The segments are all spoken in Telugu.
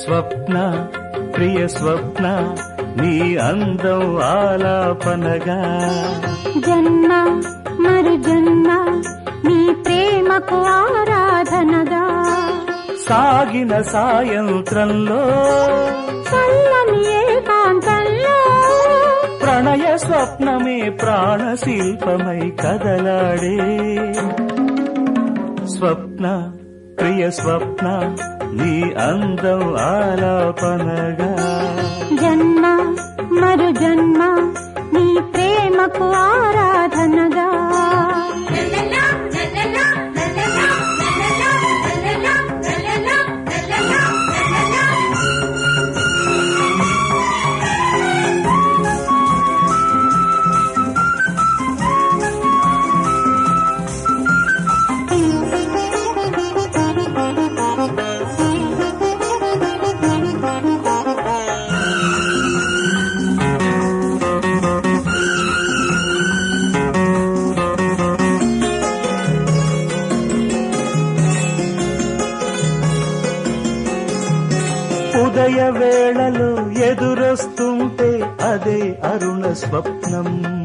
స్వప్న ప్రియ స్వప్న నీ అందం ఆలాపనగా జన్మ మరు జన్మ నీ ప్రేమకు ఆరాధనగా సాగిన సాయంత్రంలో చల్లని ఏకాంతంలో ప్రణయ స్వప్నమే ప్రాణశిల్పమై కదలాడే స్వప్న ప్రియ స్వప్న నీ అందం ఆలాపనగా జన్మ మరు జన్మ నీ ప్రేమకు ఆరాధనగా ఉదయ వేళలో ఎదురొస్తుంటే అదే అరుణ స్వప్నం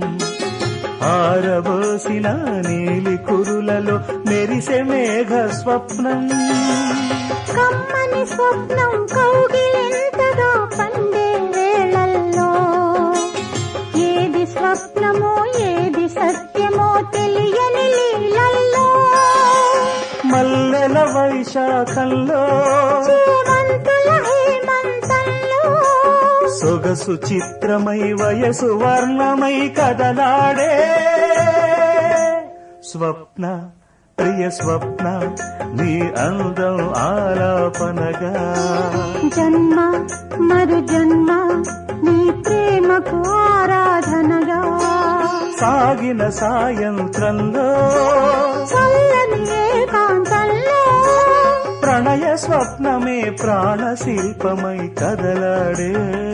ఆరబోసిన నీలి కురులలో మెరిసే మేఘ స్వప్నం కమ్మని స్వప్నం కౌగిలింతగా పండే వేళల్లో ఏది స్వప్నమో ఏది సత్యమో తెలియని లీలల్లో మల్లెల వైశాఖంలో చేమంతుల హేమంతంలో సొగసు చిత్రమై వయసు వర్ణమై కదలాడే స్వప్న ప్రియ స్వప్న నీ అందం ఆలాపనగా జన్మ మరు జన్మ నీ ప్రేమకు ఆరాధనగా సాగిన సాయంత్రంలో చల్లని ఏకాంతంలో ప్రణయ స్వప్నమే ప్రాణశిల్పమై కదలాడే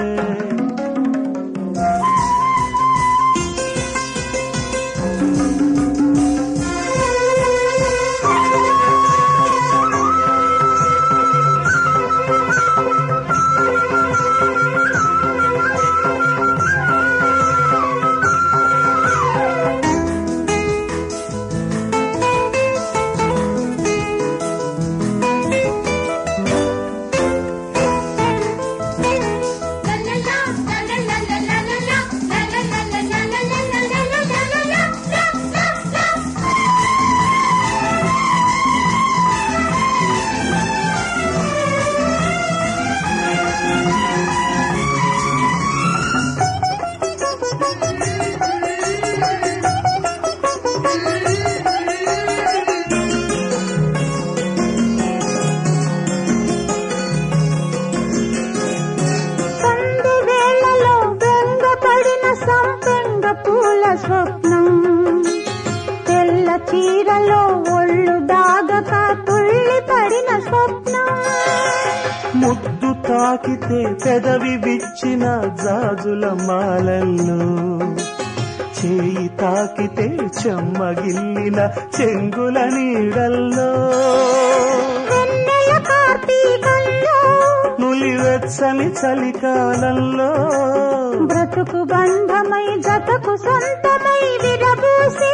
సంధి వేళలో బెంగపడిన సంపెంగ పూల స్వప్నం తెల్ల చీరలో ఒళ్ళు దాగక తుళ్ళి పడిన స్వప్నం ముద్దు తాకితే పెదవి విచ్చిన జాజుల మాలల్లో చేయి తాకితే చెమ్మగిల్లిన చెంగుల నీడల్లో వెన్నెల కార్తీకంలో నులివెచ్చని చలికాలంలో బ్రతుకు బంధమై జతకు సొంతమై విరబూసి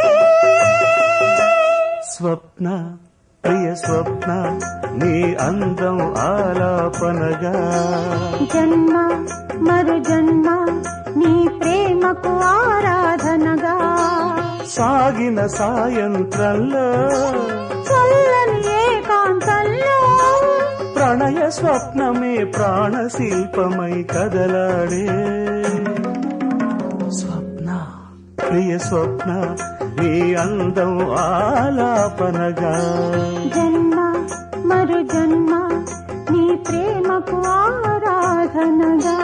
స్వప్న ప్రియ స్వప్న నీ అందం ఆలాపనగా జన్మ మరు జన్మ నీ ప్రేమకు ఆరాధనగా సాగిన సాయంత్రంలో చల్లని ఏకాంతంలో ప్రణయ స్వప్నమే ప్రాణశిల్పమై కదలాడే స్వప్న ప్రియ స్వప్న నీ అందం ఆలాపనగా జన్మ మరు జన్మ నీ ప్రేమకు ఆరాధనగా